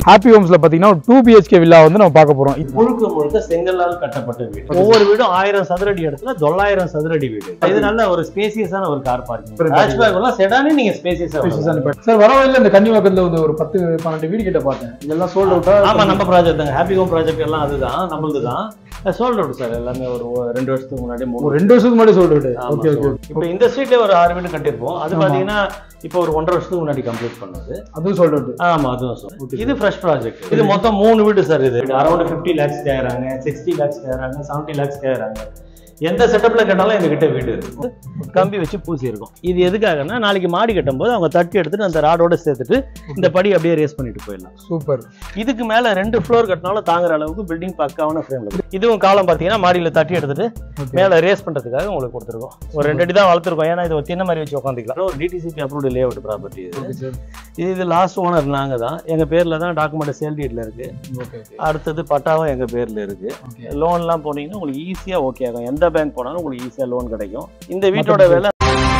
Happy ஹோம்ஸ்ல பாத்தீங்கன்னா two BHK villa வந்து நம்ம பார்க்க போறோம் முழுக்க முழுக்க செங்கல்லால் கட்டப்பட்ட வீடு ஒவ்வொரு வீடும் ஆயிரம் சதுரடி இடத்துல தொள்ளாயிரம் சதுரடி வீடு இது நல்ல ஒரு ஸ்பேசியஸான ஒரு கார் பார்க்கிங் ஹேட்ச்பேக் எல்லாம் செடானே நீங்க ஸ்பேசியஸா சார் வர வழியில இந்த கன்னிவாக்கத்துல வந்து ஒரு பத்து பன்னெண்டு வீடு கிட்ட பார்த்தேன் இதெல்லாம் சோல்ட் அவுட்டா ஆமா நம்ம ப்ராஜெக்ட் தாங்க ஹாப்பி ஹோம் ப்ராஜெக்ட் எல்லாம் அதுதான் நம்மளது தான் சோல்ட் அவுட் சார் எல்லாமே ஒரு ஒ- ரெண்டு வருஷத்துக்கு முன்னாடி மூணு ஒரு ரெண்டு வருஷத்துக்கு முன்னாடி சோல்ட் அவுட் ஆமா, ஓகே ஓகே sold. இப்போ இந்த ஸ்ட்ரீட்ல ஒரு ஆறு வீடு கட்டியிருப்போம் அது ஆமா. பாத்தீங்கன்னா இப்போ ஒரு ஒன்றரை வருஷத்துக்கு முன்னாடி கம்ப்ளீட் பண்ணது அதுவும் சோல்ட் அவுட் ஆமா அதுவும் சார் இது ஃப்ரெஷ் ப்ராஜெக்ட் இது மொத்தம் மூணு வீடு சார் இது அரௌண்ட் ஃபிஃப்டி லேக்ஸ் கேக்குறாங்க சிக்ஸ்டி லேக்ஸ் கேக்குறாங்க செவன்ட்டி லேக்ஸ் கேக்குறாங்க எந்த செட்டப்ல கேட்டாலும் எங்ககிட்ட வீடு இருக்கு கம்பி வச்சு பூசி இருக்கும் இது எதுக்காகன்னா நாளைக்கு மாடி கட்டும்போது அவங்க தட்டி எடுத்துட்டு அந்த ராடோட சேர்த்துட்டு இந்த படி அப்படியே ரேஸ் பண்ணிட்டு போயிடலாம் சூப்பர் இதுக்கு மேல ரெண்டு ஃப்ளோர் கட்டினாலும் தாங்குற அளவுக்கு பில்டிங் பக்காவான ஃப்ரேம்ல இதுவும் காலம் பாத்தீங்கன்னா மாடியில தட்டி எடுத்துட்டு மேல ரேஸ் பண்றதுக்காக உங்களுக்கு கொடுத்துருக்கோம் ஒரு ரெண்டு அடி தான் வளர்த்துருக்கோம் ஏன்னா இது ஒரு சின்ன மாதிரி வச்சு உட்காந்துக்கலாம் ஒரு DTCP approved layout property இது ஓகே சார் இது இது லாஸ்ட் ஓனர் நாங்க தான் எங்க பேர்ல தான் டாக்குமெண்ட் சேல் டீட்ல இருக்கு ஓகே அடுத்தது பட்டாவும் எங்க பேர்ல இருக்கு ஓகே லோன்லாம் போனீங்கன்னா உங்களுக்கு ஈஸியா ஓகே ஆகும் எந்த பேங்க் போனாலும் உங்களுக்கு ஈஸியா லோன் கிடைக்கும் இந்த வீட்டோட விலை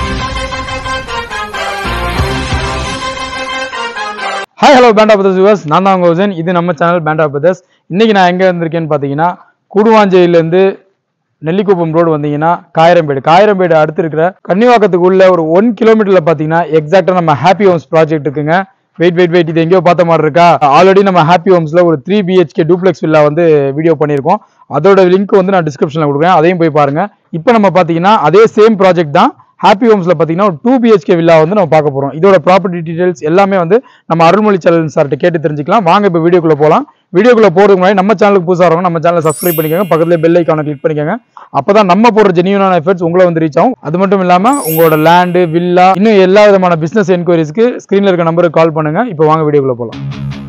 ஹாய் ஹலோ பேண்டா பிரதர்ஸ் வியூவர்ஸ் நான் தான் உங்க ஹுசேன் இது நம்ம சேனல் பேண்டா பிரதர்ஸ் இன்னைக்கு நான் எங்க வந்திருக்கேன்னு பார்த்தீங்கன்னா கூடுவாஞ்சேரியிலேருந்து நெல்லிக்குப்பம் ரோடு வந்தீங்கன்னா காயரம்பேடு காயரம்பேடு அடுத்து இருக்கிற கன்னிவாக்கத்துக்கு உள்ள ஒரு ஒன் கிலோமீட்டர்ல பார்த்தீங்கன்னா எக்ஸாக்டா நம்ம ஹாப்பி ஹோம்ஸ் ப்ராஜெக்ட் இருக்குங்க வெயிட் வெயிட் வெயிட் இது எங்கேயோ பார்த்த மாதிரி இருக்கா ஆல்ரெடி நம்ம ஹாப்பி ஹோம்ஸ்ல ஒரு த்ரீ பிஹெச்கே டூப்ளெக்ஸ் வில்லா வந்து வீடியோ பண்ணியிருக்கோம் அதோட லிங்க் வந்து நான் டிஸ்கிரிப்ஷனில் கொடுக்குறேன் அதையும் போய் பாருங்க இப்போ நம்ம பார்த்தீங்கன்னா அதே சேம் ப்ராஜெக்ட் தான் ஹாப்பி ஹோம்ஸ்ல பார்த்தீங்கன்னா ஒரு டூ பிஹெச்கே வில்லா வந்து நம்ம பார்க்க போறோம் இதோட ப்ராப்பர்ட்டி டீடைல்ஸ் எல்லாமே வந்து நம்ம அருள்மொழி சேனல் சார்கிட்ட கேட்டு தெரிஞ்சுக்கலாம் வாங்க இப்போ வீடியோக்குள்ள போகலாம் வீடியோக்குள்ள போறதுக்கு முன்னாடி நம்ம சேனலுக்கு புதுசாக வரவங்க நம்ம சேனலை சப்ஸ்கிரைப் பண்ணிக்கோங்க பக்கத்துல பெல் ஐக்கானை கிளிக் பண்ணிக்கோங்க அப்பதான் நம்ம போடுற ஜெனியூனான எஃபர்ட்ஸ் உங்களை வந்து ரீச் ஆகும் அது மட்டும் இல்லாம உங்களோட லேண்டு வில்லா இன்னும் எல்லா விதமான பிசினஸ் என்கொயரிஸ்க்கு ஸ்க்ரீன்ல இருக்க நம்பருக்கு கால் பண்ணுங்க இப்போ வாங்க வீடியோக்குள்ள போகலாம்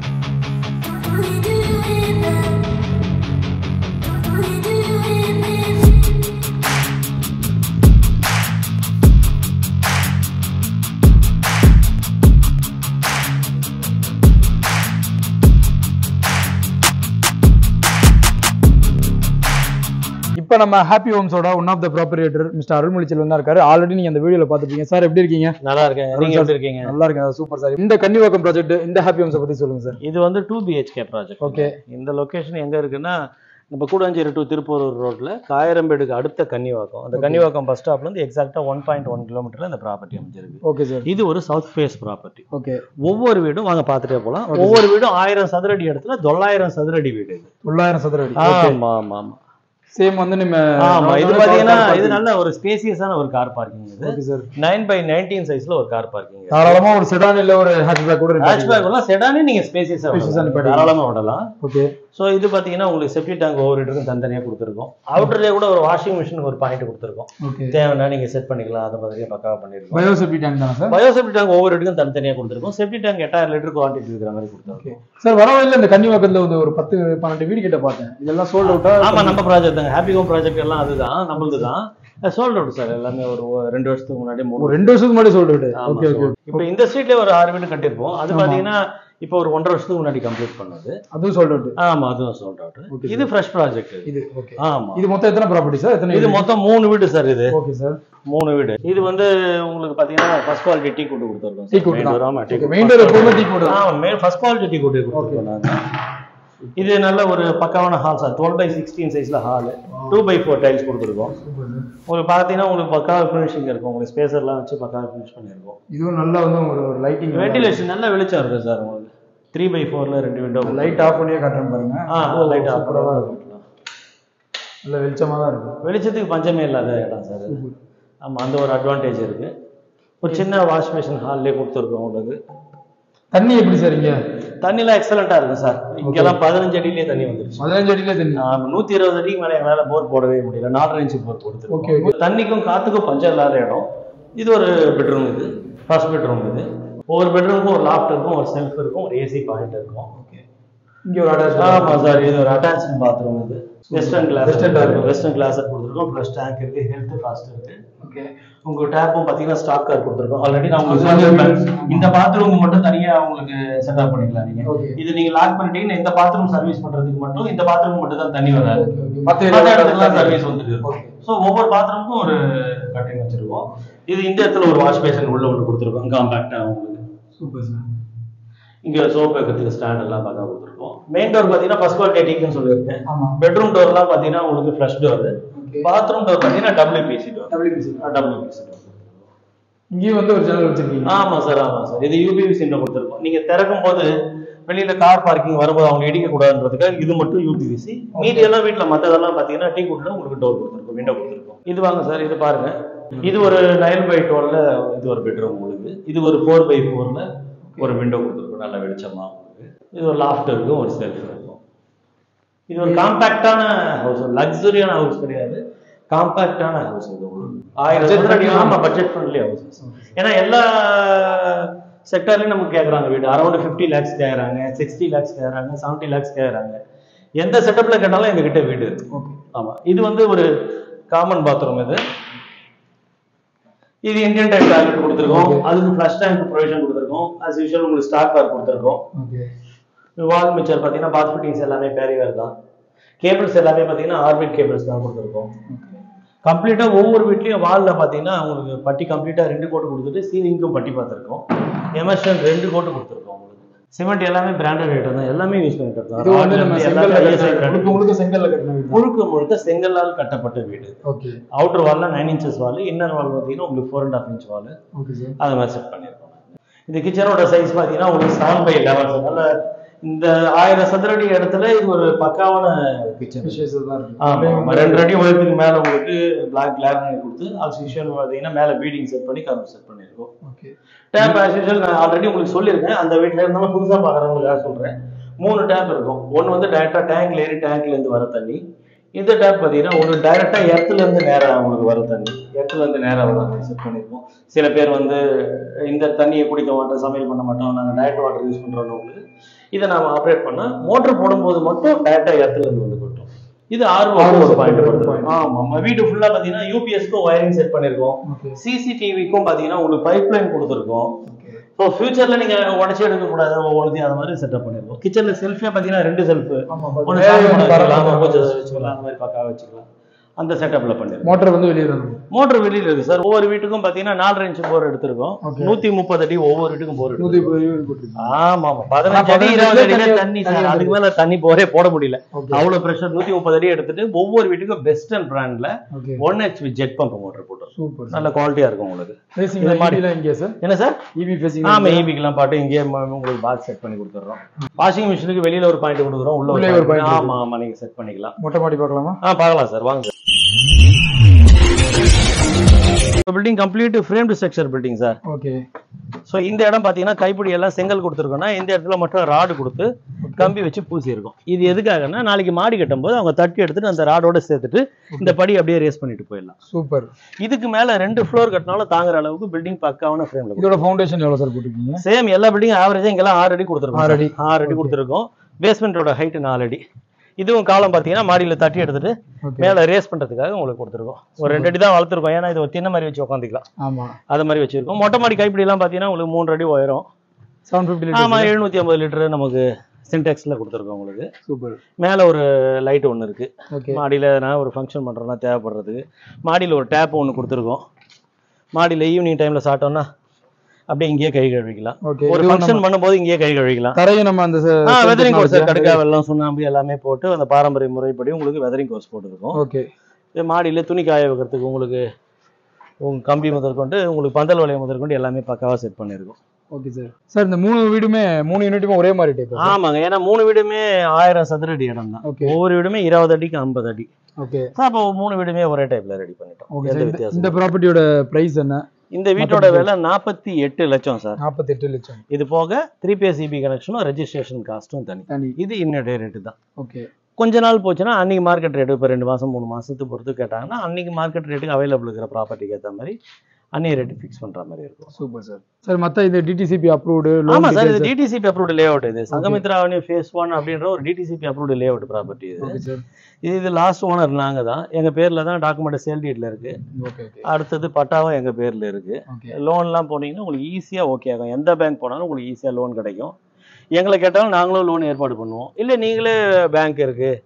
இப்போ நம்ம ஹாப்பி ஹோம்ஸோட one of the proprietor mister Arulmozhi Selvan தான் இருக்காரு ஆல்ரெடி நீங்க அந்த வீடியோல பார்த்துருப்பீங்க சார் எப்படி இருக்கீங்க நல்லா இருக்கேன் நீங்க எப்படி இருக்கீங்க நல்லா இருக்கேன் சூப்பர் சார் இந்த கன்னிவாக்கம் ப்ராஜெக்ட் இந்த ஹாப்பி ஹோம்ஸை பத்தி சொல்லுங்க சார் இது வந்து டூ பிஹெச்கே ப்ராஜெக்ட் ஓகே இந்த லொகேஷன் எங்க இருக்குன்னா நம்ம கூடாஞ்சேரி டு திருப்பூரூர் ரோட்ல காயரம்பேடுக்கு அடுத்த கன்னிவாக்கம் அந்த கன்னிவாக்கம் பஸ் ஸ்டாப்ல இருந்து எக்ஸாக்டா ஒன் பாயிண்ட் ஒன் கிலோமீட்டர்ல இந்த ப்ராப்பர்ட்டி அமைஞ்சிருக்கு ஓகே சார் இது ஒரு சவுத் ஃபேஸ் ப்ராப்பர்ட்டி ஓகே ஒவ்வொரு வீடும் வாங்க பார்த்துட்டே போலாம் ஒவ்வொரு வீடும் ஆயிரம் சதுரடி இடத்துல தொள்ளாயிரம் சதுரடி வீடு இது தொள்ளாயிரம் சதுர அடி ஓகே ஆமா ஆமா ஆமா சேம் வந்து நம்ம ஆமா இது பாத்தீங்கன்னா இது நல்ல ஒரு ஸ்பேசியஸான ஒரு கார் பார்க்கிங் இது okay sir nine by nineteen சைஸ்ல ஒரு கார் பார்க்கிங் தாராளமா ஒரு செடான் இல்ல ஒரு ஹேட்ச்பேக் கூட இருக்கு ஹேட்ச்பேக் எல்லாம் செடானே நீங்க ஸ்பேசியஸா Spacious ஆன படி. தாராளமா விடலாம் ஓகே ஸோ இது பார்த்தீங்கன்னா உங்களுக்கு செப்டி டேங்க் ஒவ்வொரு இடத்துக்கும் தனித்தனியாக கொடுத்துருக்கோம் அவுட்டர்லேயே கூட ஒரு வாஷிங் மிஷினுக்கு ஒரு பாயிண்ட் கொடுத்துருக்கோம் ஓகே தேவைன்னா நீங்கள் செட் பண்ணிக்கலாம் அதை மாதிரியே பக்காவாக பண்ணியிருக்கோம் பயோசெப்டி டேங்க் தானே சார் பயோ செப்டி டேங்க் ஒவ்வொரு இடத்துக்கும் தனித்தனியாக கொடுத்துருக்கோம் செப்டி டேங்க் எட்டாயிரம் லிட்டர் குவான்டிட்டி இருக்கிற மாதிரி கொடுத்துருக்கோம் சார் வர வழியில இந்த கன்னிவாக்கத்துல வந்து ஒரு பத்து பன்னெண்டு வீடு கிட்ட பார்த்தேன் இதெல்லாம் சோல்ட் அவுட்டா ஆமா நம்ம ப்ராஜெக்ட் தாங்க ஹாப்பி ஹோம் ப்ராஜெக்ட் எல்லாம் அதுதான் நம்மளது தான் சோல்ட் அவுட் சார் எல்லாமே ஒரு ஒ- ரெண்டு வருஷத்துக்கு முன்னாடி மூணு ஒரு ரெண்டு வருஷத்துக்கு முன்னாடி சோல்ட் அவுட் ஆமா, ஓகே ஓகே sold. இப்போ இந்த ஸ்ட்ரீட்ல ஒரு ஆறு வீடு கட்டியிருப்போம் அது ஆமா. பாத்தீங்கன்னா இப்போ ஒரு ஒன்றரை வருஷத்துக்கு முன்னாடி கம்ப்ளீட் பண்ணது அதுவும் சோல்ட் அவுட் ஆமா அதுவும் சோல்ட் அவுட் Okay, இது ஃப்ரெஷ் ப்ராஜெக்ட் இது ஓகே ஆமா இது மொத்தம் எத்தனை ப்ராப்பர்ட்டி சார் எத்தனை இது மொத்தம் மூணு வீடு சார் இது ஓகே சார் மூணு வீடு இது வந்து உங்களுக்கு பாத்தீங்கன்னா ஃபர்ஸ்ட் குவாலிட்டி டீ கூட்டு கொடுத்துருக்கோம் Tea கூட்டு Main தான். door, ஆமா, tea கூட்டு. மெயின் டோர் எப்பவுமே டீ போடுது ஆ மெயின் ஃபர்ஸ்ட் குவாலிட்டி டீ கூட்டு கொடுத்துருக்கோம் நாங்க இது நல்ல ஒரு பக்காவான hall sir twelve by sixteen சைஸ்ல hall two by four tiles கொடுத்துருக்கோம் உங்களுக்கு பார்த்தீங்கன்னா உங்களுக்கு பக்காவா ஃபினிஷிங் இருக்கும் உங்களுக்கு ஸ்பேசர்லாம் வச்சு பக்காவா ஃபினிஷ் பண்ணியிருக்கோம் இதுவும் நல்லா வந்து ஒரு ஒரு லைட்டிங் வென்டிலேஷன் நல்ல வெளிச்சம் இருக்கு சார் உங்களுக்கு த்ரீ பை ஃபோர்ல ரெண்டு விண்டோ லைட் ஆஃப் பண்ணியே காட்டுறேன் பாருங்க ஆ லைட் ஆஃப் சூப்பரா தான் இருக்கு நல்ல வெளிச்சமா தான் இருக்கு வெளிச்சத்துக்கு பஞ்சமே இல்லாத இடம் சார் இது. ஆமா அந்த ஒரு அட்வான்டேஜ் இருக்கு ஒரு சின்ன வாஷ் மிஷின் ஹால்லே கொடுத்துருக்கோம் உங்களுக்கு தண்ணி எப்படி சார் இங்க தண்ணிலாம் எக்ஸலண்டா இருக்கும் சார் இங்கெல்லாம் பதினஞ்சு அடியிலே தண்ணி வந்துருச்சு பதினஞ்சு அடியில தண்ணி ஆமா, நூத்தி இருபது அடிக்கு மேல எங்களால போர் போடவே முடியல நாலரை இன்ச்சு போர் Okay, கொடுத்துருக்கோம் தண்ணிக்கும் காத்துக்கும் பஞ்சம் இல்லாத இடம் இது ஒரு பெட்ரூம் இது ஃபர்ஸ்ட் பெட்ரூம் இது ஒவ்வொரு பெட்ரூமுக்கும் ஒரு லாஃப்ட் இருக்கும் ஒரு செல்ஃப் இருக்கும் ஒரு ஏசி பாயிண்ட் இருக்கும் இங்க ஒரு அட்டாச் ஆமா சார் இது ஒரு அட்டாச் பாத்ரூம் இது western closet Western toilet. Western closet கொடுத்துருக்கோம் ப்ளஸ் டேங்க் இருக்கு ஹெல்த் ஃபாஸ்ட் இருக்கு ஓகே உங்க டேப்பும் பாத்தீங்கன்னா ஸ்டாக் கார் கொடுத்துருக்கோம் ஆல்ரெடி நான் அது உங்களுக்கு வந்து சொல்லியிருப்பேன் இந்த பாத்ரூம் மட்டும் தனியா உங்களுக்கு செட்டப் பண்ணிக்கலாம் நீங்க Okay. இது நீங்க லாக் பண்ணிட்டீங்கன்னா இந்த பாத்ரூம் சர்வீஸ் பண்றதுக்கு மட்டும் இந்த பாத்ரூம் மட்டும் தான் தண்ணி வராது மத்த மத்த இடத்துக்குலாம் சர்வீஸ் வந்துருக்கு Okay. ஸோ ஒவ்வொரு பாத்ரூமுக்கும் ஒரு கட்டிங் வச்சிருக்கோம் இது இந்த இடத்துல ஒரு வாஷ் பேஷன் உள்ள ஒன்று கொடுத்துருக்கோம் காம்பேக்டா உங்களுக்கு சூப்பர் சார் இங்க சோப் வைக்கிறதுக்கு ஸ்டாண்ட் எல்லாம் பார்த்தா கொடுத்துருக்கோம் மெயின் டோர் பார்த்தீங்கன்னா ஃபர்ஸ்ட் குவாலிட்டி டீக்குன்னு சொல்லியிருக்கேன் ஆமா பெட்ரூம் டோர்லாம் பார்த்தீங்கன்னா உங்களுக்கு flush door okay bathroom door பார்த்தீங்கன்னா WBC door WBC WBC door இங்கேயும் வந்து ஒரு ஜன்னல் வச்சிருக்கீங்க ஆமா சார் ஆமா சார் இது யூபிவிசி கொடுத்துருக்கோம் நீங்க திறக்கும் போது வெளியில கார் பார்க்கிங் வரும்போது அவங்க இடிக்க கூடாதுன்றதுக்காக இது மட்டும் யூபிவிசி மீதி எல்லாம் வீட்டுல மத்ததெல்லாம் பாத்தீங்கன்னா டீ குட்ல உங்களுக்கு டோர் கொடுத்துருக்கோம் விண்டோ கொடுத்துருக்கோம் இது வாங்க சார் இது பாருங்க இது ஒரு நைன் பை டுவெல்ல இது ஒரு பெட்ரூம் உங்களுக்கு இது ஒரு ஃபோர் பை ஃபோர்ல ஒரு விண்டோ கொடுத்துருக்கோம் நல்ல வெளிச்சமா உங்களுக்கு இது ஒரு லாஃப்ட் இருக்கும் ஒரு செல்ஃப் இருக்கும் இது ஒரு காம்பாக்டான ஹவுஸ் லக்ஸரியான ஹவுஸ் கிடையாது காம்பாக்டான ஹவுஸ் இது உங்களுக்கு ஆயிரம் Budget சதுர அடி friendly. ஆமா பட்ஜெட் ஃப்ரெண்ட்லி ஹவுசஸ் ஏன்னா எல்லா செக்டர்லயும் நமக்கு கேட்குறாங்க வீடு அரௌண்ட் ஃபிஃப்டி லேக்ஸ் கேட்குறாங்க சிக்ஸ்டி லேக்ஸ் கேட்குறாங்க செவன்ட்டி லேக்ஸ் கேட்குறாங்க எந்த செட்டப்ல கேட்டாலும் எங்ககிட்ட வீடு இருக்கு ஓகே ஆமா இது வந்து ஒரு காமன் பாத்ரூம் இது இது இந்தியன் டைப் டாய்லெட் கொடுத்துருக்கோம் Okay. அதுக்கு ஃப்ளஷ் டேங்க் ப்ரொவிஷன் கொடுத்துருக்கோம் அஸ் யூஷுவல் உங்களுக்கு ஸ்டாக் கார் கொடுத்துருக்கோம் ஓகே வால் மிச்சர் பார்த்தீங்கன்னா பாத் ஃபிட்டிங்ஸ் எல்லாமே பேரிவேர் தான் கேபிள்ஸ் எல்லாமே பார்த்தீங்கன்னா ஆர்பிட் கேபிள்ஸ் தான் கொடுத்துருக்கோம் கம்ப்ளீட்டாக ஒவ்வொரு வீட்லேயும் வாலில் பார்த்தீங்கன்னா உங்களுக்கு பட்டி கம்ப்ளீட்டாக ரெண்டு கோட்டு கொடுத்துட்டு சீலிங்க்கும் பட்டி பார்த்துருக்கோம் எமர்ஷன் ரெண்டு கோட்டு கொடுத்துருக்கோம் உங்களுக்கு சிமெண்ட் எல்லாமே பிராண்டட் ஐட்டம் தான் எல்லாமே யூஸ் பண்ணிட்டு இது வந்து நம்ம செங்கல்ல கட்டின இருக்கோம் முழுக்க முழுக்க செங்கல்ல கட்டின வீடு தான். முழுக்க முழுக்க செங்கல்லால் கட்டப்பட்ட வீடு ஓகே அவுட்டர் வால்ல nine inches wall inner wall பார்த்தீங்கன்னா உங்களுக்கு four and half inch wall okay sir அது மாதிரி செட் பண்ணியிருக்கோம் இந்த கிச்சனோட சைஸ் பார்த்தீங்கன்னா உங்களுக்கு செவன் பை லெவன் அதனால இந்த ஆயிரம் சதுரடி இடத்துல இது ஒரு பக்காவான கிச்சன் விஷயம் தான் இருக்கு ஆமா ரெண்டு அடி உயரத்துக்கு மேல உங்களுக்கு பிளாக் கிளாரினேட் கொடுத்து ஆஸ் யூஷுவல் பார்த்தீங்கன்னா மேல பீடிங் செட் பண்ணி கரண்ட் செட் பண்ணியிருக்கோம் ஓகே டேப் ஆஸ் யூஷுவல் நான் ஆல்ரெடி உங்களுக்கு சொல்லியிருக்கேன் அந்த வீட்டில் இருந்தாலும் புதுசாக பார்க்குறவங்களுக்காக சொல்கிறேன் மூணு டேப் இருக்கும் ஒன்று வந்து டேரெக்டாக டேங்க்ல ஏறி டேங்க்ல இருந்து வர தண்ணி இந்த டேப் பார்த்தீங்கன்னா உங்களுக்கு டைரெக்டாக எர்த்துல இருந்து நேராக உங்களுக்கு வர தண்ணி எர்த்துல இருந்து நேராக வர செட் பண்ணியிருக்கோம் சில பேர் வந்து இந்த தண்ணியை குடிக்க மாட்டோம் சமையல் பண்ண மாட்டோம் நாங்கள் டயட் வாட்டர் யூஸ் பண்ணுறவங்களுக்கு இதை நாம ஆப்ரேட் பண்ணா மோட்டர் போடும்போது மட்டும் டேரெக்டாக எர்த்துல இருந்து வந்து கொட்டும் இது ஆர்வம் RO ஒரு பாயிண்ட் ஒரு கொடுத்துருக்கோம் point. ஆமா நம்ம வீடு ஃபுல்லா பார்த்தீங்கன்னா யூபிஎஸ்க்கும் ஒயரிங் செட் பண்ணியிருக்கோம் ஓகே சிசிடிவிக்கும் பார்த்தீங்கன்னா உங்களுக்கு பைப் லைன் கொடுத்துருக்கோம் ஓகே ஸோ ஃபியூச்சர்ல நீங்க உடச்சி எடுக்க கூடாது ஒவ்வொருத்தையும் அது மாதிரி செட்டப் பண்ணிருக்கோம் கிச்சன்ல செல்ஃபே பார்த்தீங்கன்னா ரெண்டு செல்ஃப் ஆமா ஒன்று சாமி படம் வச்சுக்கலாம் பூஜை வச்சுக்கலாம் அந்த மாதிரி பக்காவா வச்சுக்கலாம் அந்த செட்டப்ல பண்ணிருக்கோம் மோட்டர் வந்து வெளியே தான் மோட்டர் வெளியில இருக்கு சார் ஒவ்வொரு வீட்டுக்கும் பார்த்தீங்கன்னா நாலரை இன்ச் போர் எடுத்திருக்கோம் Okay. நூத்தி முப்பது அடி ஒவ்வொரு வீட்டுக்கும் போர் நூத்தி முப்பது ரூபாய் போட்டுருக்கீங்க ஆமா ஆமா பதினஞ்சு அடி பதினஞ்சு இருபது அடியில அடியில தண்ணி தண்ணி சார் தண்ணி அதுக்கு மேல தண்ணி போரே போட முடியல ஓகே அவ்வளவு பிரஷர் நூத்தி முப்பது அடி எடுத்துட்டு ஒவ்வொரு வீட்டுக்கும் பெஸ்ட் அண்ட் பிராண்ட்ல okay one HP jet pump motor போட்டோம் சூப்பர் நல்ல குவாலிட்டியா இருக்கும் உங்களுக்கு ஃபேசிங் இது மாதிரி. மாடியில இங்கே சார் என்ன சார் இபி ஃபேசிங் ஆமா ஈபிக்கெல்லாம் பாட்டு இங்கேயே ம- உங்களுக்கு பாக்ஸ் செட் பண்ணி கொடுத்துறோம் வாஷிங் மிஷினுக்கு வெளியில ஒரு பாயிண்ட் கொடுக்குறோம் உள்ள உள்ளே ஒரு ஒரு point பாயிண்ட் இருக்கு. ஆமா ஆமா நீங்க செட் பண்ணிக்கலாம் மொட்டை மாடி பார்க்கலாமா ஆ பார்க்கலாம் சார் வாங்க building complete framed structure building sir okay so இந்த இடம் பார்த்தீங்கன்னா கைப்பிடி எல்லாம் செங்கல் கொடுத்துருக்கோம்னா இந்த இடத்துல மட்டும் ராடு கொடுத்து கம்பி வச்சு பூசி இருக்கும் இது எதுக்காகன்னா நாளைக்கு மாடி கட்டும்போது அவங்க தட்டி எடுத்துட்டு அந்த ராடோட சேர்த்துட்டு இந்த படி அப்படியே ரேஸ் பண்ணிட்டு போயிடலாம் சூப்பர் இதுக்கு மேல ரெண்டு ஃப்ளோர் கட்டினாலும் தாங்குற அளவுக்கு பில்டிங் பக்காவான ஃப்ரேம்ல இதோட ஃபவுண்டேஷன் எவ்வளவு சார் போட்டிருக்கீங்க சேம் எல்லா பில்டிங் ஆவரேஜா இங்கெல்லாம் ஆறு அடி கொடுத்துருக்கோம் ஆறு அடி. ஆறு அடி கொடுத்துருக்கோம் பேஸ்மெண்ட்டோட ஹைட் நாலு அடி இதுவும் காலம் பார்த்தீங்கன்னா மாடியில தட்டி எடுத்துட்டு ஓகே மேல ரேஸ் பண்றதுக்காக உங்களுக்கு கொடுத்துருக்கோம் ஒரு ரெண்டு அடி தான் வளர்த்துருக்கோம் ஏன்னா இது ஒரு தின்ன மாதிரி வச்சு உட்காந்துக்கலாம் ஆமா அது மாதிரி வச்சிருக்கோம் மொட்டை மாடி கைப்பிடி எல்லாம் பார்த்தீங்கன்னா உங்களுக்கு மூன்று அடி உயரம் செவன் ஃபிஃப்டி ஆமா எழுநூத்தி ஐம்பது லிட்டர் நமக்கு சின்டெக்ஸ்ல கொடுத்துருக்கோம் உங்களுக்கு சூப்பர் மேல ஒரு லைட் ஒன்று இருக்கு ஓகே மாடியில நான் ஒரு ஃபங்க்ஷன் பண்றேன்னா தேவைப்படுறதுக்கு மாடியில ஒரு டேப் ஒன்று கொடுத்துருக்கோம் மாடியில ஈவினிங் டைம்ல சாப்பிட்டோம்னா அப்படியே இங்கேயே கை கழுவிக்கலாம் ஓகே ஒரு ஃபங்க்ஷன் பண்ணும்போது இங்கேயே கை கழுவிக்கலாம் தரையை நம்ம அந்த ஆ வெதரிங் கோர்ஸ் கடுக்கா வெள்ளம் சுண்ணாம்பு எல்லாமே போட்டு அந்த பாரம்பரிய முறைப்படி உங்களுக்கு வெதரிங் கோர்ஸ் போட்டுருக்கோம் ஓகே இது மாடியில துணி காய வைக்கிறதுக்கு உங்களுக்கு உங்க கம்பி முதற்கொண்டு உங்களுக்கு பந்தல் வளையம் முதற்கொண்டு எல்லாமே பக்காவா செட் பண்ணியிருக்கோம் ஓகே சார் சார் இந்த மூணு வீடுமே மூணு யூனிட்டுமே ஒரே மாதிரி டைப் ஆமாங்க ஏன்னா மூணு வீடுமே ஆயிரம் சதுர அடி இடம் தான் ஓகே ஒவ்வொரு வீடுமே இருபது அடிக்கு ஐம்பது அடி ஓகே அப்போ மூணு வீடுமே ஒரே டைப்ல ரெடி பண்ணிட்டோம் ஓகே எந்த சார் வித்தியாசம் இந்த ப்ராப்பர்ட்டியோட பிரைஸ் என்ன இந்த வீட்டோட விலை நாற்பத்தி எட்டு லட்சம் சார் நாற்பத்தெட்டு லட்சம் இது போக த்ரீ பேஸ் இபி கனெக்ஷனும் ரெஜிஸ்ட்ரேஷன் காஸ்ட்டும் தனி தனி இது இன்னுடைய ரேட்டு தான் ஓகே கொஞ்ச நாள் போச்சுன்னா அன்னைக்கு மார்க்கெட் ரேட்டு இப்போ ரெண்டு மாசம் மூணு மாசத்துக்கு பொறுத்து கேட்டாங்கன்னா அன்னைக்கு மார்க்கெட் ரேட்டுக்கு அவைலபிள் இருக்கிற ப்ராப்பர்ட்டிக்கு ஏற்ற மாதிரி அன்னைய ரேட்டு ஃபிக்ஸ் பண்ற மாதிரி இருக்கும் சூப்பர் சார் சார் மத்த இது டிடிசிபி அப்ரூவ்டு ஆமா சார் இது loan DTCP approved layout இது சங்கமித்ரா அவென்யூ ஃபேஸ் ஒன் அப்படின்ற ஒரு DTCP approved layout property இது ஓகே சார் இது இது லாஸ்ட் ஓனர் நாங்க தான் எங்க பேர்ல தான் டாக்குமெண்ட் சேல் டீட்ல இருக்கு ஓகே ஓகே அடுத்தது பட்டாவும் எங்க பேர்ல இருக்கு ஓகே லோன்லாம் போனீங்கன்னா உங்களுக்கு ஈஸியா ஓகே ஆகும் எந்த பேங்க் போனாலும் உங்களுக்கு ஈஸியா லோன் கிடைக்கும் எங்களை கேட்டாலும் நாங்களும் லோன் ஏற்பாடு பண்ணுவோம் இல்லை நீங்களே பேங்க் இருக்கு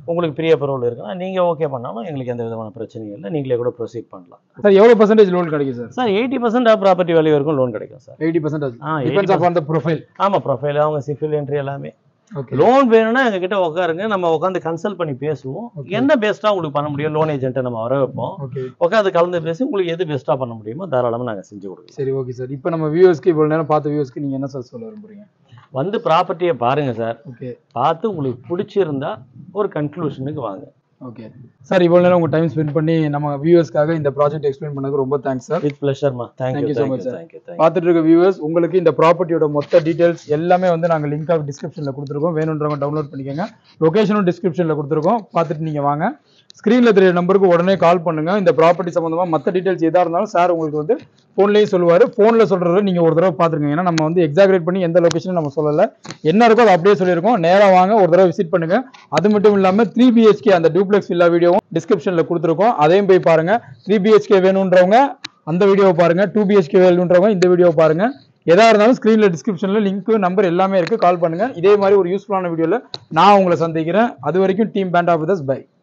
உங்களுக்கு பிரிய பரவல் இருக்குன்னா நீங்க ஓகே பண்ணாலும் எங்களுக்கு எந்த விதமான பிரச்சனையும் இல்லை நீங்களே கூட ப்ரொசீட் பண்ணலாம் சார் எவ்வளோ பர்சன்டேஜ் லோன் கிடைக்கும் sir sir eighty percent of property value வரைக்கும் லோன் கிடைக்கும் சார் எயிட்டி பர்சன்டேஜ் ஆ டிபெண்ட்ஸ் ஆஃப் அந்த ப்ரொஃபைல் ஆமா ப்ரொஃபைல் அவங்க சிஃபில் என்ட்ரி எல்லாமே ஓகே லோன் வேணும்னா எங்க கிட்ட உட்காருங்க நம்ம உட்காந்து கன்சல்ட் பண்ணி பேசுவோம் Okay. என்ன பெஸ்ட்டா உங்களுக்கு பண்ண முடியும் லோன் ஏஜென்ட்டை நம்ம வர வைப்போம் ஓகே உட்காந்து கலந்து பேசி உங்களுக்கு எது பெஸ்ட்டா பண்ண முடியுமோ தாராளமா நாங்க செஞ்சு கொடுக்கலாம் சரி ஓகே சார் இப்போ நம்ம வியூவர்ஸ்க்கு இவ்வளோ நேரம் பார்த்த வியூவர்ஸ்க்கு நீங்கள் என்ன சார் சொல்ல விரும்புறீங்க வந்து ப்ராப்பர்ட்டியை பாருங்க சார் ஓகே பார்த்து உங்களுக்கு பிடிச்சிருந்தா ஒரு கன்க்ளூஷனுக்கு வாங்க ஓகே சார் இவ்வளோ நேரம் உங்கள் டைம் ஸ்பெண்ட் பண்ணி நம்ம வியூவர்ஸ்க்காக இந்த ப்ராஜெக்ட் எக்ஸ்பிளைன் பண்ணதுக்கு ரொம்ப தேங்க்ஸ் சார் வித் பிளஷர்மா Thank thank you you so thank you much, sir. Thank you thank you பார்த்துட்டு இருக்க வியூவர்ஸ் உங்களுக்கு இந்த ப்ராப்பர்ட்டியோட மொத்த டீடைல்ஸ் எல்லாமே வந்து நாங்கள் லிங்க் ஆஃப் டிஸ்கிரிப்ஷனில் கொடுத்துருக்கோம் வேணுன்றவங்க டவுன்லோட் பண்ணிக்கோங்க லொகேஷனும் டிஸ்கிரிப்ஷனில் கொடுத்துருக்கோம் பார்த்துட்டு நீங்கள் வாங்க ஸ்க்ரீனில் தெரிய நம்பருக்கு உடனே கால் பண்ணுங்க இந்த ப்ராப்பர்ட்டி சம்மந்தமாக மற்ற டீடைல்ஸ் எதாக இருந்தாலும் சார் உங்களுக்கு வந்து ஃபோன்லேயும் சொல்லுவார் ஃபோனில் சொல்கிறத நீங்கள் ஒரு தடவை பார்த்துருங்க ஏன்னா நம்ம வந்து எக்ஸாக்ரேட் பண்ணி எந்த லொகேஷனும் நம்ம சொல்லலை என்ன இருக்கோ அதை அப்படியே சொல்லியிருக்கோம் நேராக வாங்க ஒரு தடவை விசிட் பண்ணுங்க அது மட்டும் இல்லாமல் த்ரீ பிஹெச்கே அந்த டூப்ளெக்ஸ் வில்லா வீடியோவும் டிஸ்கிரிப்ஷனில் கொடுத்துருக்கோம் அதையும் போய் பாருங்க த்ரீ பிஹெச்கே வேணுன்றவங்க அந்த வீடியோவை பாருங்க டூ பிஹெச்கே வேணுன்றவங்க இந்த வீடியோவை பாருங்க எதா இருந்தாலும் ஸ்க்ரீனில் டிஸ்கிரிப்ஷனில் லிங்க் நம்பர் எல்லாமே இருக்கு கால் பண்ணுங்க இதே மாதிரி ஒரு யூஸ்ஃபுல்லான வீடியோவில் நான் உங்களை சந்திக்கிறேன் அது வரைக்கும் டீம் பேண்ட் ஆஃப் பை